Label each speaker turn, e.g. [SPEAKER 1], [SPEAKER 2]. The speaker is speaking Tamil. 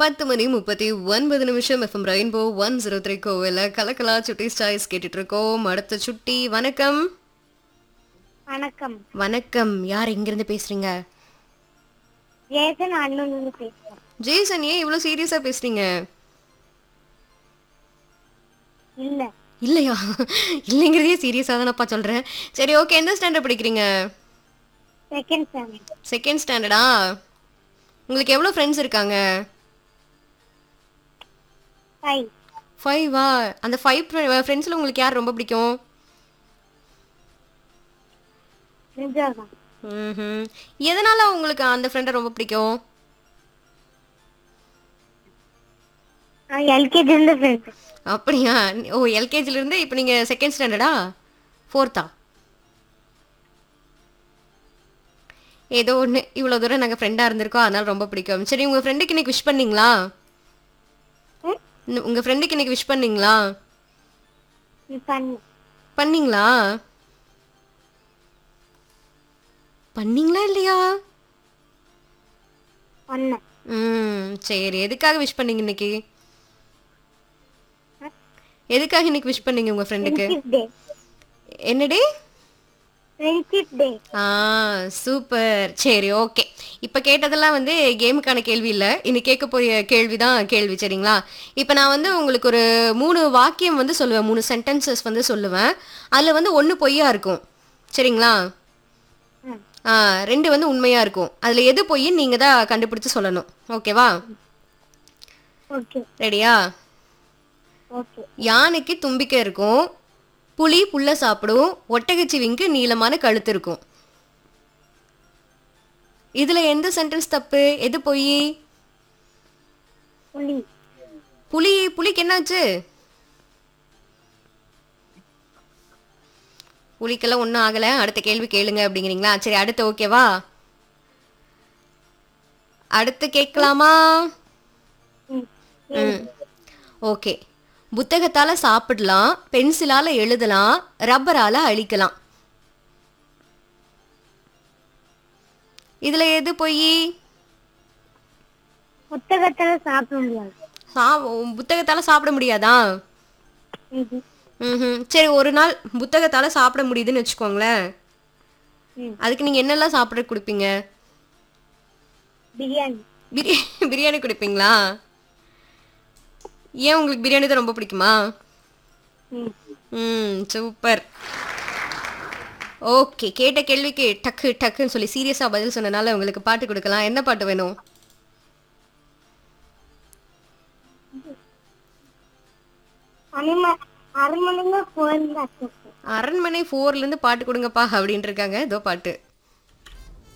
[SPEAKER 1] பத்து மணி முப்பத்தி ஒன்பது நிமிஷம் FM rainbow one zero three கோவில் கலக்கலா சுட்டி ஸ்டாய்ஸ் கேட்டுட்டு இருக்கோம் அடுத்த சுட்டி வணக்கம்
[SPEAKER 2] வணக்கம்
[SPEAKER 1] வணக்கம் யார் எங்கிருந்து பேசுறீங்க
[SPEAKER 2] ஜேசன் அண்ணன் பேசுறேன்
[SPEAKER 1] ஜேசன் ஏன் இவ்வளோ சீரியஸா பேசுறீங்க
[SPEAKER 2] இல்ல
[SPEAKER 1] இல்லையா இல்லைங்கிறதே சீரியஸாக தானப்பா சொல்கிறேன் சரி ஓகே எந்த ஸ்டாண்டர்ட் படிக்கிறீங்க
[SPEAKER 2] செகண்ட் ஸ்டாண்டர்ட்
[SPEAKER 1] செகண்ட் ஸ்டாண்டர்டா உங்களுக்கு எவ்வளோ ஃப்ரெண்ட்ஸ் இருக்காங்க
[SPEAKER 2] ஃபைவ்
[SPEAKER 1] ஃபைவா அந்த ஃபைவ் ஃப்ரெண்ட்ஸில் உங்களுக்கு யார் ரொம்ப பிடிக்கும்
[SPEAKER 2] நிஜாதான்
[SPEAKER 1] ம் எதனால் உங்களுக்கு அந்த ஃப்ரெண்டை ரொம்ப பிடிக்கும்
[SPEAKER 2] எல்கேஜி இருந்து ஃப்ரெண்ட்
[SPEAKER 1] அப்படியா ஓ எல்கேஜிலேருந்து இப்போ நீங்கள் செகண்ட் ஸ்டாண்டர்டா ஃபோர்த்தா ஏதோ ஒன்று இவ்வளோ தூரம் நாங்கள் ஃப்ரெண்டாக இருந்திருக்கோம் அதனால ரொம்ப பிடிக்கும் சரி உங்கள் ஃப்ரெண்டுக்கு இன்னைக்கு விஷ் பண்ணீங்களா இன்னும் உங்கள் ஃப்ரெண்டுக்கு இன்னைக்கு விஷ் பண்ணீங்களா
[SPEAKER 2] பண்ணு
[SPEAKER 1] பண்ணீங்களா பண்ணீங்களா இல்லையா
[SPEAKER 2] பண்ண
[SPEAKER 1] ம் சரி எதுக்காக விஷ் பண்ணீங்க இன்னைக்கு எதுக்காக இன்னைக்கு விஷ் பண்ணீங்க உங்கள் ஃப்ரெண்டுக்கு
[SPEAKER 2] ஃப்ரெண்ட்ஷிப் டே
[SPEAKER 1] என்னடி
[SPEAKER 2] ஃப்ரெண்ட்ஷிப் டே
[SPEAKER 1] ஆ சூப்பர் சரி ஓகே இப்போ கேட்டதெல்லாம் வந்து கேமுக்கான கேள்வி இல்லை இன்னைக்கு கேட்க போகிற கேள்வி தான் கேள்வி சரிங்களா இப்போ நான் வந்து உங்களுக்கு ஒரு மூணு வாக்கியம் வந்து சொல்லுவேன் மூணு சென்டென்சஸ் வந்து சொல்லுவேன் அதில் வந்து ஒன்று பொய்யா இருக்கும் சரிங்களா
[SPEAKER 2] ம்
[SPEAKER 1] ஆ ரெண்டு வந்து உண்மையாக இருக்கும் அதில் எது பொய்ன்னு நீங்கள் தான் கண்டுபிடிச்சு சொல்லணும் ஓகேவா
[SPEAKER 2] ஓகே
[SPEAKER 1] ரெடியா
[SPEAKER 2] ஓகே
[SPEAKER 1] யானைக்கு தும்பிக்கை இருக்கும் புலி புல்ல சாப்பிடும் ஒட்டகச்சிவிங்கு நீளமான கழுத்து இருக்கும் இதுல எந்த சென்டென்ஸ் தப்பு எது பொய்
[SPEAKER 2] புலி
[SPEAKER 1] புலி புலிக்கு என்னாச்சு புலிக்கெல்லாம் ஒன்றும் ஆகலை அடுத்த கேள்வி கேளுங்க அப்படிங்கிறீங்களா சரி அடுத்து ஓகேவா அடுத்து கேட்கலாமா
[SPEAKER 2] ம்
[SPEAKER 1] ம் ஓகே புத்தகத்தால சாப்பிடலாம் பென்சிலால எழுதலாம் ரப்பரால அழிக்கலாம் இதுல எது போய்
[SPEAKER 2] புத்தகத்துல சாப்பிட முடியாது
[SPEAKER 1] சா புத்தகத்தால சாப்பிட முடியாதா
[SPEAKER 2] ம்ஹும்.
[SPEAKER 1] ம் சரி ஒரு நாள் புத்தகத்தால சாப்பிட முடியுதுன்னு வச்சுக்கோங்களேன்
[SPEAKER 2] ம்
[SPEAKER 1] அதுக்கு நீங்க என்னெல்லாம் சாப்பிட கொடுப்பீங்க
[SPEAKER 2] பிரியாணி
[SPEAKER 1] பிரி பிரியாணி கொடுப்பீங்களா ஏன் உங்களுக்கு பிரியாணி தான் ரொம்ப பிடிக்குமா
[SPEAKER 2] ம்
[SPEAKER 1] ம் சூப்பர் ஓகே கேட்ட கேள்விக்கு டக்கு டக்குன்னு சொல்லி சீரியஸாக பதில் சொன்னனால உங்களுக்கு பாட்டு கொடுக்கலாம் என்ன பாட்டு வேணும்
[SPEAKER 2] அனிம அரண்மனைங்க கோயில்
[SPEAKER 1] அரண்மனை ஃபோர்லேருந்து பாட்டு கொடுங்கப்பா அப்படின்ட்டு இருக்காங்க ஏதோ பாட்டு